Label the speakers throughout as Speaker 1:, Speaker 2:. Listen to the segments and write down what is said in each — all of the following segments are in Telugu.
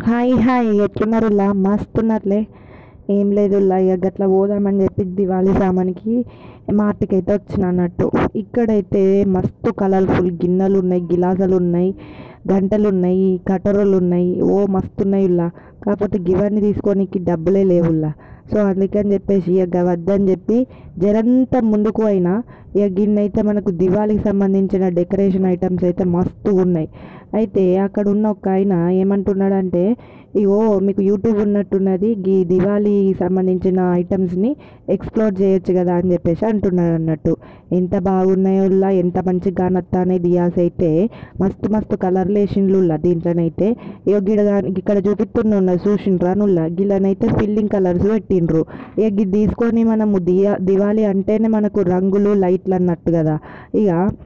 Speaker 1: హాయ్ హాయ్ ఎట్లున్నారు ఇలా మస్తున్నారులే ఏం లేదు ఇలా ఇక గట్లా పోదామని చెప్పి దివాళీ సామాన్కి మార్ట్కి అయితే వచ్చిన అన్నట్టు ఇక్కడైతే మస్తు కలర్ఫుల్ గిన్నెలు ఉన్నాయి గిలాసాలు ఉన్నాయి గంటలు ఉన్నాయి కటోరలు ఉన్నాయి ఓ మస్తు ఉన్నాయి ఇలా కాకపోతే గివన్నీ తీసుకోనికి డబ్బులే లేవుల్లా సో అందుకని చెప్పేసి ఇక వద్దని చెప్పి జరంత ముందుకు అయినా ఇక గిన్నె అయితే మనకు దివాళీకి సంబంధించిన డెకరేషన్ ఐటమ్స్ అయితే మస్తు ఉన్నాయి అయితే అక్కడ ఉన్న ఒక ఆయన ఏమంటున్నాడంటే ఇగో మీకు యూట్యూబ్ ఉన్నట్టున్నది ఈ దివాళీ సంబంధించిన ఐటమ్స్ని ఎక్స్ప్లోర్ చేయొచ్చు కదా అని చెప్పేసి అంటున్నాడు అన్నట్టు ఎంత బాగున్నాయో లా, ఎంత మంచిగా కానొస్తానే దియాస్ అయితే మస్తు మస్తు కలర్లు వేసిండ్లు దీంట్లోనైతే ఇక గిడ ఇక్కడ చూపిస్తున్న చూసిండ్రా నుల్లా గిళ్ళనైతే ఫిల్లింగ్ కలర్స్ పెట్టిండ్రు ఇక గి తీసుకొని మనము దియా దివాళీ అంటేనే మనకు రంగులు లైట్లు అన్నట్టు కదా ఇక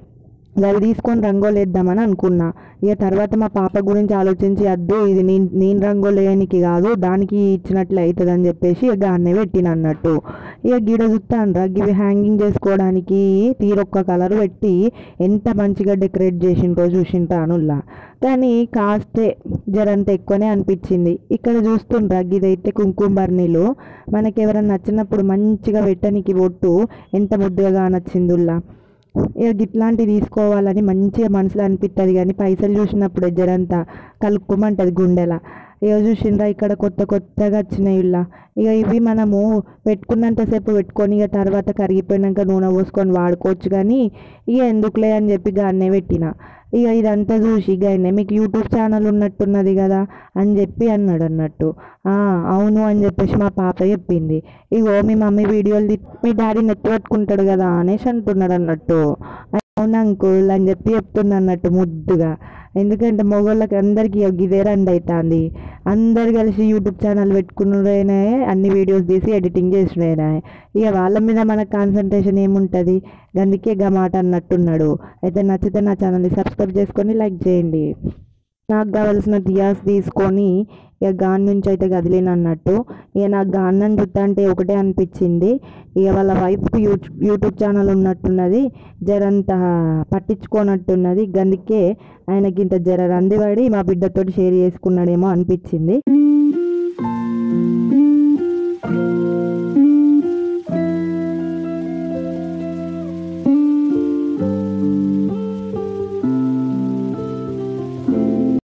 Speaker 1: అవి తీసుకొని రంగోలు వేద్దామని అనుకున్నా ఇక తర్వాత మా పాప గురించి ఆలోచించి అద్దు ఇది నేను నేను రంగోలు వేయనికి కాదు దానికి ఇచ్చినట్లు అవుతుంది అని చెప్పేసి ఇక దాన్నే పెట్టిన అన్నట్టు ఇక గిడ చూస్తానరా ఇవి హ్యాంగింగ్ చేసుకోవడానికి తీరొక్క కలర్ పెట్టి ఎంత మంచిగా డెకరేట్ చేసిండ్రో చూసింటానుల్లా కానీ కాస్టే జరంత ఎక్కువనే అనిపించింది ఇక్కడ చూస్తుండ్రా ఇదైతే కుంకుమ బర్నీలు మనకి ఎవరైనా నచ్చినప్పుడు మంచిగా పెట్టనికి ఒట్టు ఎంత ముద్దుగా నచ్చిందిల్లా ఇక ఇట్లాంటి తీసుకోవాలని మంచిగా మనసులో అనిపిస్తుంది కానీ పైసలు చూసినప్పుడు జరంతా కలుపుకోమంటుంది గుండెల ఇక చూసిండ్రా ఇక్కడ కొత్త కొత్తగా వచ్చినాయి ఇలా ఇక ఇవి మనము పెట్టుకున్నంతసేపు పెట్టుకొని ఇక తర్వాత కరిగిపోయినాక నూనె పోసుకొని వాడుకోవచ్చు కానీ ఇక ఎందుకులే అని చెప్పి గానే పెట్టిన ఇక ఇదంతా చూసి గాయనే మీకు యూట్యూబ్ ఛానల్ ఉన్నట్టున్నది కదా అని చెప్పి అన్నాడు అన్నట్టు "ఆ, అవును అని చెప్పేసి మా పాప చెప్పింది ఇగో మీ మమ్మీ వీడియోలు తీ- మీ డాడీ నెత్తి పట్టుకుంటాడు కదా అనేసి అంటున్నాడు అన్నట్టు అవును అంకుల్ అని చెప్పి చెప్తున్నా అన్నట్టు ముద్దుగా ఎందుకంటే మగవాళ్ళకి అందరికీ ఇదే రండి అవుతుంది అందరు కలిసి యూట్యూబ్ ఛానల్ పెట్టుకున్నాడే అన్ని వీడియోస్ తీసి ఎడిటింగ్ చేసినాయన ఇక వాళ్ళ మీద మనకు కాన్సన్ట్రేషన్ ఏముంటుంది అందుకే గా మాట అన్నట్టున్నాడు అయితే నచ్చితే నా ఛానల్ని సబ్స్క్రైబ్ చేసుకొని లైక్ చేయండి నాకు కావాల్సిన దియాస్ తీసుకొని ఇక గాన్ నుంచి అయితే కదిలిన అన్నట్టు ఇక నాకు గాన్నని చూస్తా అంటే ఒకటే అనిపించింది ఇక వాళ్ళ వైఫ్కి యూట్యూబ్ యూట్యూబ్ ఛానల్ ఉన్నట్టున్నది జరంత పట్టించుకోనట్టున్నది గందుకే ఆయనకి ఇంత జర రందివాడి మా బిడ్డతోటి షేర్ చేసుకున్నాడేమో అనిపించింది